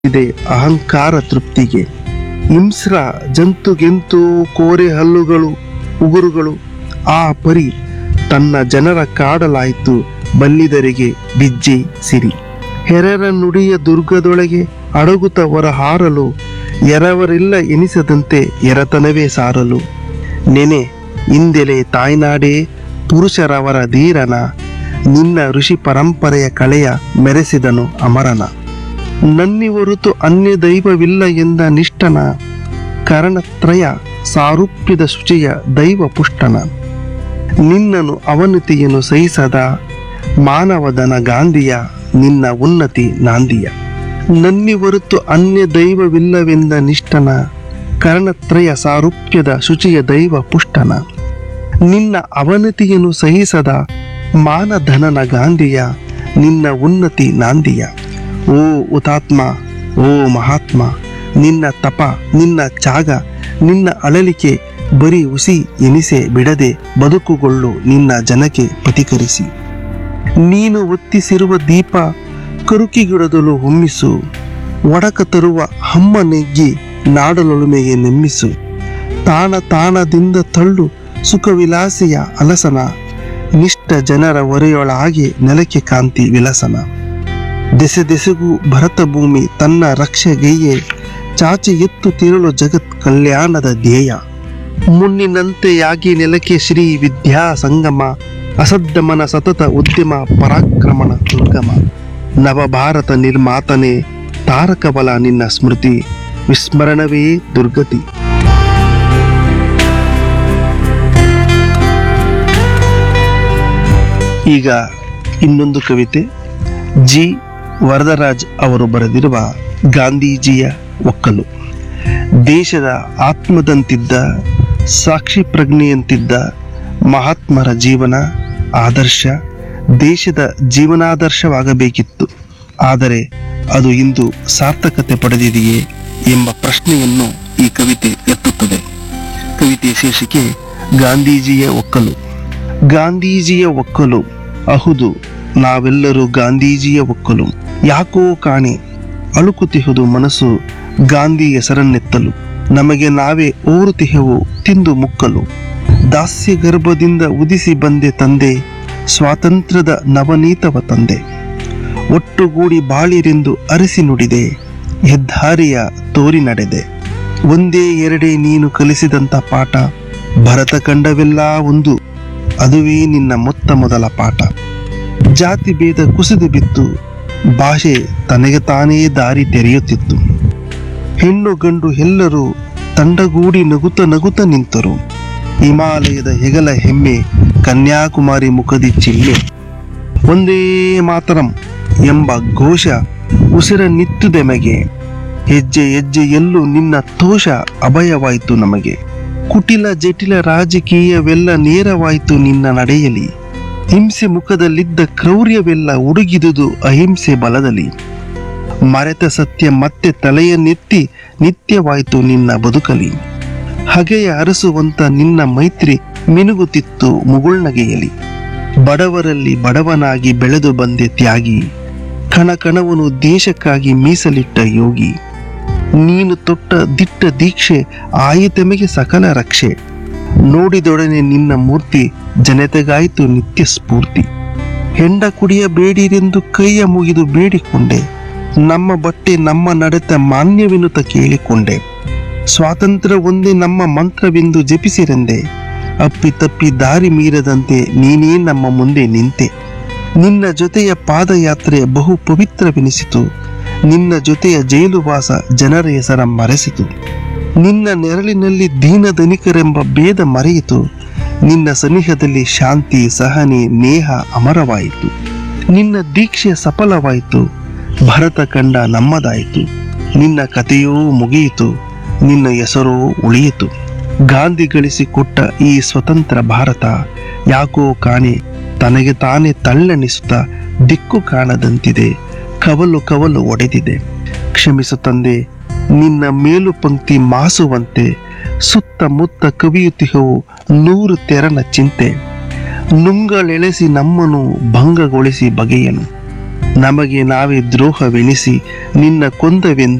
ಇದೆ ಅಹಂಕಾರ ತೃಪ್ತಿಗೆ ಹಿಂಸ್ರ ಜಂತುಗೆಂತು ಕೋರೆ ಹಲ್ಲುಗಳು ಉಗುರುಗಳು ಆ ಪರಿ ತನ್ನ ಜನರ ಕಾಡಲಾಯಿತು ಬಲ್ಲಿದರಿಗೆ ಬಿಜ್ಜೆ ಸಿರಿ ಹೆರರ ನುಡಿಯ ದುರ್ಗದೊಳಗೆ ಅಡಗುತ್ತ ಹೊರ ಹಾರಲು ಎರವರಿಲ್ಲ ಎನಿಸದಂತೆ ಎರತನವೇ ಸಾರಲು ನೆನೆ ಇಂದೆಲೆ ತಾಯ್ನಾಡೇ ಪುರುಷರವರ ಧೀರನ ನಿನ್ನ ಋಷಿ ಪರಂಪರೆಯ ಕಳೆಯ ಮೆರೆಸಿದನು ಅಮರನ ನನ್ನಿ ಹೊರತು ಅನ್ಯ ದೈವವಿಲ್ಲ ಎಂದ ನಿಷ್ಠನ ಕರಣತ್ರಯ ಸಾರೂಪ್ಯದ ಶುಚಿಯ ದೈವ ಪುಷ್ಟನ ನಿನ್ನನು ಅವನತಿಯನ್ನು ಸಹಿಸದ ಮಾನವದನ ಗಾಂಧಿಯ ನಿನ್ನ ಉನ್ನತಿ ನಾಂದಿಯ ನನ್ನಿ ಹೊರತು ಅನ್ಯ ದೈವವಿಲ್ಲವೆಂದ ನಿಷ್ಠನ ಕರ್ಣತ್ರಯ ಸಾರೂಪ್ಯದ ಶುಚಿಯ ದೈವ ಪುಷ್ಟನ ನಿನ್ನ ಅವನತಿಯನ್ನು ಸಹಿಸದ ಮಾನಧನನ ಗಾಂಧಿಯ ನಿನ್ನ ಉನ್ನತಿ ನಾಂದಿಯ ಓ ಹುತಾತ್ಮ ಓ ಮಹಾತ್ಮ ನಿನ್ನ ತಪ ನಿನ್ನ ತ್ಯಾಗ ನಿನ್ನ ಅಳಲಿಕೆ ಬರೀ ಉಸಿ ಎನಿಸೆ ಬಿಡದೆ ಬದುಕುಗೊಳ್ಳು ನಿನ್ನ ಜನಕ್ಕೆ ಪ್ರತಿಕರಿಸಿ ನೀನು ಒತ್ತಿಸಿರುವ ದೀಪ ಕರುಕಿಗಿಡದಲು ಹೊಮ್ಮಿಸು ಒಡಕ ತರುವ ಹಮ್ಮ ನೆಗ್ಗಿ ನಾಡಲೊಳುಮೆಗೆ ನೆಮ್ಮಿಸು ತಾಣ ತಾಣದಿಂದ ತಳ್ಳು ಸುಖವಿಲಾಸಿಯ ಅಲಸನ ನಿಷ್ಠ ಜನರ ಒರೆಯೊಳಾಗಿ ನೆಲಕ್ಕೆ ಕಾಂತಿ ವಿಲಸನ ದೆಸೆ ದೆಸೆಗೂ ಭರತ ಭೂಮಿ ತನ್ನ ರಕ್ಷೆಗೆಯೇ ಚಾಚಿ ಎತ್ತು ತಿರಳು ಜಗತ್ ಕಲ್ಯಾಣದ ಧ್ಯೇಯ ಮುನ್ನಿನಂತೆಯಾಗಿ ನೆಲಕ್ಕೆ ಶ್ರೀ ವಿದ್ಯಾ ಸಂಗಮ ಅಸದ್ದಮನ ಸತತ ಉದ್ಯಮ ಪರಾಕ್ರಮಣ ದುರ್ಗಮ ನವಭಾರತ ನಿರ್ಮಾತನೆ ತಾರಕಬಲ ನಿನ್ನ ಸ್ಮೃತಿ ವಿಸ್ಮರಣವೇ ದುರ್ಗತಿ ಈಗ ಇನ್ನೊಂದು ಕವಿತೆ ಜಿ ವರದರಾಜ್ ಅವರು ಬರೆದಿರುವ ಗಾಂಧೀಜಿಯ ಒಕ್ಕಲು ದೇಶದ ಆತ್ಮದಂತಿದ್ದ ಸಾಕ್ಷಿ ಪ್ರಜ್ಞೆಯಂತಿದ್ದ ಮಹಾತ್ಮರ ಜೀವನ ಆದರ್ಶ ದೇಶದ ಜೀವನಾದರ್ಶವಾಗಬೇಕಿತ್ತು ಆದರೆ ಅದು ಇಂದು ಸಾರ್ಥಕತೆ ಪಡೆದಿದೆಯೇ ಎಂಬ ಪ್ರಶ್ನೆಯನ್ನು ಈ ಕವಿತೆ ಎತ್ತುತ್ತದೆ ಕವಿತೆಯ ಶೀರ್ಷಿಕೆ ಗಾಂಧೀಜಿಯ ಒಕ್ಕಲು ಗಾಂಧೀಜಿಯ ಒಕ್ಕಲು ಅಹುದು ನಾವೆಲ್ಲರೂ ಗಾಂಧೀಜಿಯ ಒಕ್ಕಲು ಯಾಕೋ ಕಾಣೆ ಅಳುಕುತಿಹುದು ಮನಸ್ಸು ಗಾಂಧಿ ಹೆಸರನ್ನೆತ್ತಲು ನಮಗೆ ನಾವೇ ಓರುತಿಹೆವು ತಿಂದು ಮುಕ್ಕಲು ದಾಸ್ಯ ಗರ್ಭದಿಂದ ಉದಿಸಿ ಬಂದೆ ತಂದೆ ಸ್ವಾತಂತ್ರ್ಯದ ನವನೀತವ ತಂದೆ ಒಟ್ಟುಗೂಡಿ ಬಾಳಿರೆಂದು ಅರಸಿ ನುಡಿದೆ ಹೆದ್ದಾರಿಯ ತೋರಿ ನಡೆದೆ ಒಂದೇ ಎರಡೇ ನೀನು ಕಲಿಸಿದಂತ ಪಾಠ ಭರತ ಕಂಡವೆಲ್ಲ ಒಂದು ಅದುವೇ ನಿನ್ನ ಮೊತ್ತ ಮೊದಲ ಪಾಠ ಜಾತಿ ಭೇದ ಕುಸಿದು ಬಿತ್ತು ಭಾಷೆ ತನಗೆ ತಾನೇ ದಾರಿ ತೆರೆಯುತ್ತಿತ್ತು ಹೆಣ್ಣು ಗಂಡು ಎಲ್ಲರೂ ತಂಡಗೂಡಿ ನಗುತ್ತ ನಗುತ್ತ ನಿಂತರು ಹಿಮಾಲಯದ ಹೆಗಲ ಹೆಮ್ಮೆ ಕನ್ಯಾಕುಮಾರಿ ಮುಖದಿ ಚಿಲ್ಲೆ ಒಂದೇ ಮಾತರಂ ಎಂಬ ಘೋಷ ಉಸಿರ ನಿತ್ತುದೆಮಗೆ ಹೆಜ್ಜೆ ಹೆಜ್ಜೆಯಲ್ಲೂ ನಿನ್ನ ತೋಷ ಅಭಯವಾಯಿತು ನಮಗೆ ಕುಟಿಲ ಜಟಿಲ ರಾಜಕೀಯವೆಲ್ಲ ನೇರವಾಯಿತು ನಿನ್ನ ನಡೆಯಲಿ ಹಿಂಸೆ ಮುಖದಲ್ಲಿದ್ದ ಕ್ರೌರ್ಯವೆಲ್ಲ ಉಡುಗಿದುದು ಅಹಿಂಸೆ ಬಲದಲ್ಲಿ ಮರೆತ ಸತ್ಯ ಮತ್ತೆ ತಲೆಯನ್ನೆತ್ತಿ ನಿತ್ಯವಾಯಿತು ನಿನ್ನ ಬದುಕಲಿ ಹಗೆಯ ಅರಸುವಂತ ನಿನ್ನ ಮೈತ್ರಿ ಮಿನುಗುತ್ತಿತ್ತು ಮುಗುಳ್ನಗೆಯಲಿ ಬಡವರಲ್ಲಿ ಬಡವನಾಗಿ ಬೆಳೆದು ಬಂದೆ ತ್ಯಾಗಿ ಕಣ ಕಣವನು ದೇಶಕ್ಕಾಗಿ ಮೀಸಲಿಟ್ಟ ಯೋಗಿ ನೀನು ತೊಟ್ಟ ದಿಟ್ಟ ದೀಕ್ಷೆ ಆಯಿತೆಮೆಗೆ ಸಕಲ ರಕ್ಷೆ ನೋಡಿದೊಡನೆ ನಿನ್ನ ಮೂರ್ತಿ ಜನತೆಗಾಯಿತು ನಿತ್ಯ ಸ್ಫೂರ್ತಿ ಹೆಂಡ ಕುಡಿಯಬೇಡಿರೆಂದು ಕೈಯ ಮುಗಿದು ಬೇಡಿಕೊಂಡೆ ನಮ್ಮ ಬಟ್ಟೆ ನಮ್ಮ ನಡತೆ ಮಾನ್ಯವೆನುತ ಕೇಳಿಕೊಂಡೆ ಸ್ವಾತಂತ್ರ್ಯ ಒಂದೇ ನಮ್ಮ ಮಂತ್ರವೆಂದು ಜಪಿಸಿರೆಂದೆ ಅಪ್ಪಿ ತಪ್ಪಿ ದಾರಿ ಮೀರದಂತೆ ನೀನೇ ನಮ್ಮ ಮುಂದೆ ನಿಂತೆ ನಿನ್ನ ಜೊತೆಯ ಪಾದಯಾತ್ರೆ ಬಹು ಪವಿತ್ರವೆನಿಸಿತು ನಿನ್ನ ಜೊತೆಯ ಜೈಲುವಾಸ ಜನರ ಹೆಸರ ಮರೆಸಿತು ನಿನ್ನ ನೆರಳಿನಲ್ಲಿ ದೀನಧನಿಕರೆಂಬ ಭೇದ ಮರೆಯಿತು ನಿನ್ನ ಸನಿಹದಲ್ಲಿ ಶಾಂತಿ ಸಹನೆ ನೇಹ ಅಮರವಾಯಿತು ನಿನ್ನ ದೀಕ್ಷೆ ಸಫಲವಾಯಿತು ಭರತ ಕಂಡ ನಮ್ಮದಾಯಿತು ನಿನ್ನ ಕಥೆಯೂ ಮುಗಿಯಿತು ನಿನ್ನ ಹೆಸರೂ ಉಳಿಯಿತು ಗಾಂಧಿ ಗಳಿಸಿಕೊಟ್ಟ ಈ ಸ್ವತಂತ್ರ ಭಾರತ ಯಾಕೋ ಕಾಣೆ ತನಗೆ ತಾನೇ ತಳ್ಳಣಿಸುತ್ತಾ ದಿಕ್ಕು ಕಾಣದಂತಿದೆ ಕವಲು ಕವಲು ಒಡೆದಿದೆ ಕ್ಷಮಿಸು ತಂದೆ ನಿನ್ನ ಮೇಲು ಪಂಕ್ತಿ ಮಾಸುವಂತೆ ಸುತ್ತಮುತ್ತ ಕವಿಯುತ್ತಿಹವು ನೂರು ತೆರನ ಚಿಂತೆ ನುಂಗಳೆಳೆಸಿ ನಮ್ಮನು ಭಂಗಗೊಳಿಸಿ ಬಗೆಯನು ನಮಗೆ ನಾವೇ ದ್ರೋಹವೆನಿಸಿ ನಿನ್ನ ಕೊಂದವೆಂದು